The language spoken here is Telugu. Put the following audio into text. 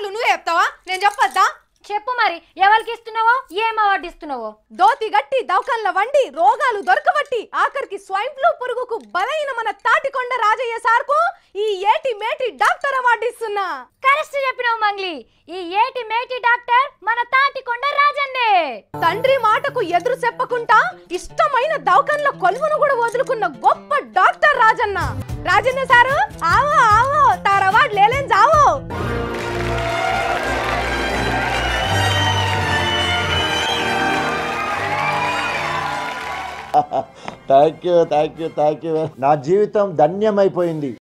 అవార్డులు నువ్వు చెప్తావా నేను చెప్పొద్దా చెప్పు మరి ఎవరికి ఇస్తున్నావో ఏం అవార్డు ఇస్తున్నావో దోతి గట్టి దవకన్ల వండి రోగాలు దొరకబట్టి ఆఖరికి స్వైన్ ఫ్లూ పురుగుకు బలైన మన తాటికొండ రాజయ్య సార్కు ఈ ఏటి మేటి డాక్టర్ అవార్డు ఇస్తున్నా కరెక్ట్ చెప్పినావు మంగ్లీ ఈ ఏటి మేటి డాక్టర్ మన తాటికొండ రాజన్నే తండ్రి మాటకు ఎదురు చెప్పకుండా ఇష్టమైన దవకన్ల కొలువును కూడా వదులుకున్న గొప్ప డాక్టర్ రాజన్న రాజన్న సారు ఆవో ఆవో తార అవార్డు లేలేం జావో thank you thank you thank you నా జీవితం ధన్యమైపోయింది